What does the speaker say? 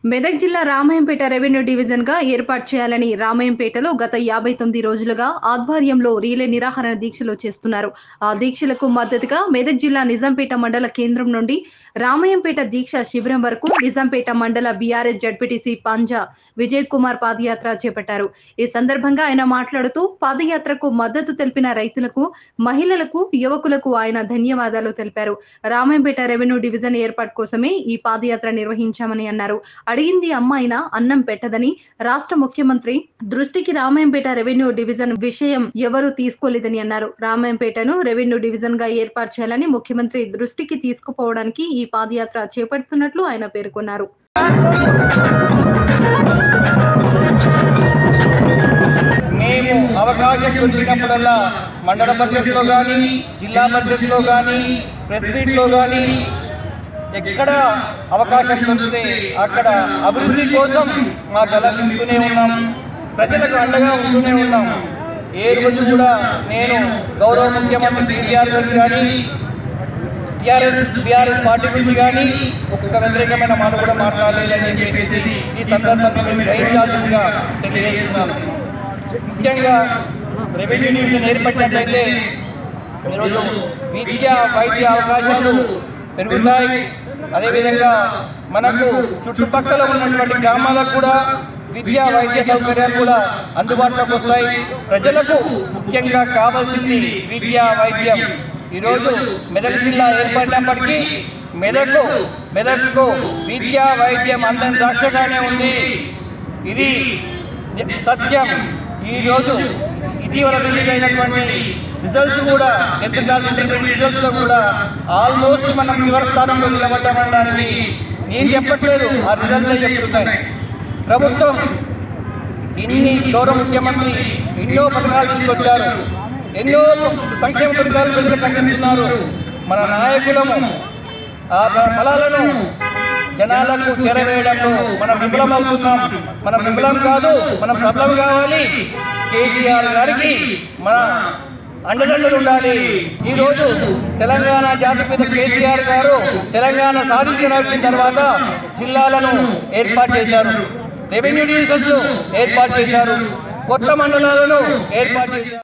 మెదక్ జిల్లా Ramayampet revenue division గా ఏర్పాటు చేయాలని రామాయంపేటలో గత యాభై తొమ్మిది రోజులుగా ఆధ్వర్యంలో రీలే నిరాహరణ దీక్షలు చేస్తున్నారు ఆ దీక్షలకు మద్దతుగా మెదక్ జిల్లా నిజాంపేట మండల కేంద్రం నుండి రామాయంపేట దీక్ష శిబిరం వరకు నిజాంపేట మండల బీఆర్ఎస్ జడ్పీటీసీ పంజా విజయ్ కుమార్ పాదయాత్ర చేపట్టారు ఈ సందర్భంగా ఆయన మాట్లాడుతూ పాదయాత్రకు మద్దతు తెలిపిన రైతులకు మహిళలకు యువకులకు ఆయన ధన్యవాదాలు తెలిపారు రామాయంపేట రెవెన్యూ డివిజన్ ఏర్పాటు కోసమే ఈ పాదయాత్ర నిర్వహించామని అన్నారు అడిగింది అమ్మ అయినా అన్నం పెట్టదని రాష్ట్ర ముఖ్యమంత్రి దృష్టికి రామాయంపేట రెవెన్యూ డివిజన్ విషయం ఎవరూ తీసుకోలేదని అన్నారు రామాయంపేటను రెవెన్యూ డివిజన్ గా ఏర్పాటు చేయాలని ముఖ్యమంత్రి దృష్టికి తీసుకుపోవడానికి ఈ పాదయాత్ర చేపడుతున్నట్లు ఆయన పేర్కొన్నారు మేము అవకాశం దొరికినప్పుడల్లా మండల పరిషత్లో కానీ జిల్లా పరిషత్లో కానీ ప్రెస్ మీట్లో కానీ ఎక్కడ అవకాశం దొరికితే అక్కడ అభివృద్ధి కోసం మా గల నింపుతూనే ఉన్నాం ప్రజలకు అండగా ఉంటూనే ఉన్నాం ఏ రోజు కూడా నేను గౌరవ ముఖ్యమంత్రి కేసీఆర్ గారికి కానీ టీఆర్ఎస్ బీఆర్ఎస్ పార్టీ గురించి కానీ ఒక్క వ్యతిరేకమైన మాట కూడా మాట్లాడలేదని చెప్పేసి ఈ సందర్భంగా మేము గ్రహించాల్సిందిగా తెలియజేస్తున్నాను ముఖ్యంగా రెవెన్యూ డివిజన్ ఏర్పడినట్లయితే ఈరోజు విద్య వైద్య అవకాశాలు పెరుగుతాయి అదేవిధంగా మనకు చుట్టుపక్కల ఉన్నటువంటి గ్రామాలకు కూడా విద్య వైద్య సౌకర్యాలు కూడా అందుబాటులోకి వస్తాయి ప్రజలకు ముఖ్యంగా కావాల్సింది విద్య వైద్యం ఈరోజు మెదక్ జిల్లా ఏర్పడినప్పటికీ మెదకు మెదక్కు విద్య వైద్యం అందం ద్రాక్షగానే ఉంది ఇది సత్యం ఈ రోజు ఇటీవల రిలీజ్ అయినటువంటి రిజల్ట్స్ కూడా ఎత్తుకాల్సినటువంటి రిజల్ట్స్ లో కూడా ఆల్మోస్ట్ మనం చివరి స్థానంలో నిలబడ్డామనడానికి నేను చెప్పట్లేదు ఆ రిజల్ట్స్ చెప్తున్నాయి ప్రభుత్వం ఇన్ని గౌరవ ముఖ్యమంత్రి ఎన్నో పథకాలు తీసుకొచ్చారు ఎన్నో సంక్షేమ పథకాలు ప్రజలకు అందిస్తున్నారు మన నాయకులము ఆ ఫలాలను జనాలకు చేరవేయడంలో మనం విఫలమవుతున్నాం మనం విఫలం కాదు మనం సఫలం కావాలి కేసీఆర్ గారికి మన అండదండలు ఉండాలి ఈ రోజు తెలంగాణ జాతిపిత కేసీఆర్ గారు తెలంగాణ సాధించిన వచ్చిన తర్వాత జిల్లాలను ఏర్పాటు చేశారు రెవెన్యూ డివిజన్స్ ఏర్పాటు చేశారు కొత్త మండలాలను ఏర్పాటు చేశారు